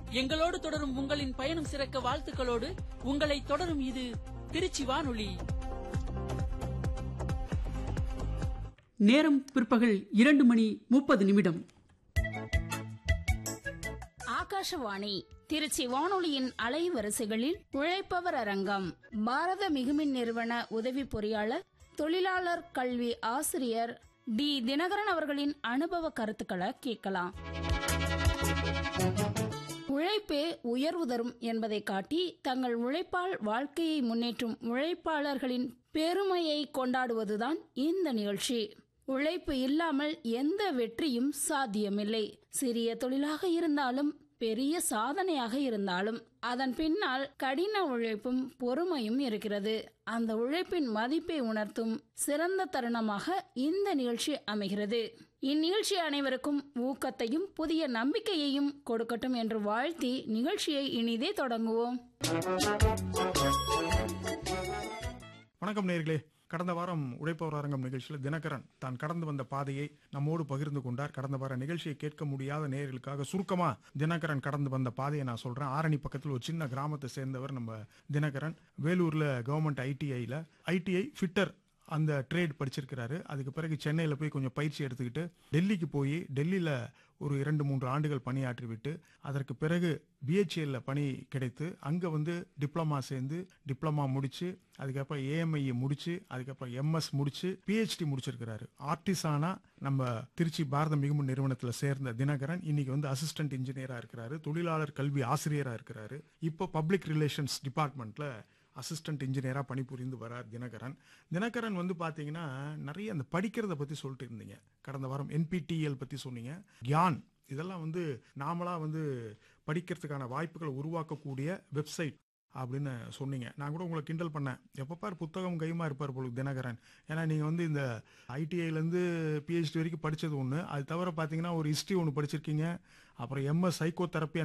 எங்களோடு தொடரும் உங்களின் பயணம் சிறக்க வாழ்த்துக்களோடு உங்களை தொடரும் இது திருச்சி வானொலி நேரம் பிற்பகல் இரண்டு மணி முப்பது நிமிடம் ஆகாஷவாணி திருச்சி வானொலியின் அலைவரிசைகளில் உழைப்பவர் அரங்கம் பாரத மிகுமின் நிறுவன உதவி பொறியாளர் தொழிலாளர் கல்வி ஆசிரியர் டி தினகரன் அவர்களின் அனுபவ கருத்துக்களை கேட்கலாம் உழைப்பே உயர்வு தரும் என்பதை காட்டி தங்கள் உழைப்பால் வாழ்க்கையை முன்னேற்றும் உழைப்பாளர்களின் பெருமையை கொண்டாடுவதுதான் இந்த நிகழ்ச்சி உழைப்பு இல்லாமல் எந்த வெற்றியும் சாத்தியமில்லை சிறிய தொழிலாக இருந்தாலும் பெரிய சாதனையாக இருந்தாலும் அதன் பின்னால் கடின உழைப்பும் பொறுமையும் இருக்கிறது அந்த உழைப்பின் மதிப்பை உணர்த்தும் சிறந்த தருணமாக இந்த நிகழ்ச்சி அமைகிறது இந்நிகழ்ச்சி அனைவருக்கும் ஊக்கத்தையும் புதிய நம்பிக்கையையும் கொடுக்கட்டும் என்று வாழ்த்தி நிகழ்ச்சியை இனிதே தொடங்குவோம் வணக்கம் நேர்களே கடந்த வாரம் உழைப்பவர் அரங்கம் நிகழ்ச்சியில் தினகரன் தான் கடந்து வந்த பாதையை நம்மோடு பகிர்ந்து கொண்டார் கடந்த வார நிகழ்ச்சியை கேட்க முடியாத நேர்களுக்காக சுருக்கமா தினகரன் கடந்து வந்த பாதையை நான் சொல்றேன் ஆரணி பக்கத்தில் ஒரு சின்ன கிராமத்தை சேர்ந்தவர் நம்ம தினகரன் வேலூர்ல கவர்மெண்ட் ஐடிஐல ஐடிஐ ஃபிட்டர் அந்த ட்ரேட் படிச்சிருக்கிறாரு அதுக்கு பிறகு சென்னையில் போய் கொஞ்சம் பயிற்சி எடுத்துக்கிட்டு டெல்லிக்கு போய் டெல்லியில் ஒரு இரண்டு மூன்று ஆண்டுகள் பணியாற்றி விட்டு அதற்கு பிறகு பிஹெச்எல்ல பணி கிடைத்து அங்கே வந்து டிப்ளமா சேர்ந்து டிப்ளமா முடிச்சு அதுக்கப்புறம் ஏஎம்ஐ முடிச்சு அதுக்கப்புறம் எம்எஸ் முடிச்சு பிஹெச்டி முடிச்சிருக்கிறாரு ஆர்டிசானா நம்ம திருச்சி பாரத மிகுமன் நிறுவனத்தில் சேர்ந்த தினகரன் இன்னைக்கு வந்து அசிஸ்டன்ட் இன்ஜினியராக இருக்கிறாரு தொழிலாளர் கல்வி ஆசிரியராக இருக்கிறாரு இப்போ பப்ளிக் ரிலேஷன்ஸ் டிபார்ட்மெண்ட்ல அசிஸ்டன்ட் இன்ஜினியராக பணிபுரிந்து வரார் தினகரன் தினகரன் வந்து பார்த்தீங்கன்னா நிறைய அந்த படிக்கிறத பற்றி சொல்லிட்டு இருந்தீங்க கடந்த வாரம் என்பிடிஎல் பற்றி சொன்னீங்க கியான் இதெல்லாம் வந்து நாமளா வந்து படிக்கிறதுக்கான வாய்ப்புகளை உருவாக்கக்கூடிய வெப்சைட் அப்படின்னு சொன்னீங்க நான் கூட உங்களை கிண்டல் பண்ணேன் எப்போ பார் புத்தகம் கைமா இருப்பார் போல தினகரன் ஏன்னா நீங்கள் வந்து இந்த ஐடிஐலேருந்து பிஹெச்டி வரைக்கும் படித்தது ஒன்று அது தவிர பார்த்தீங்கன்னா ஒரு ஹிஸ்ட்ரி ஒன்று படிச்சிருக்கீங்க அப்புறம் எம்எஸ் சைக்கோ தெரப்பி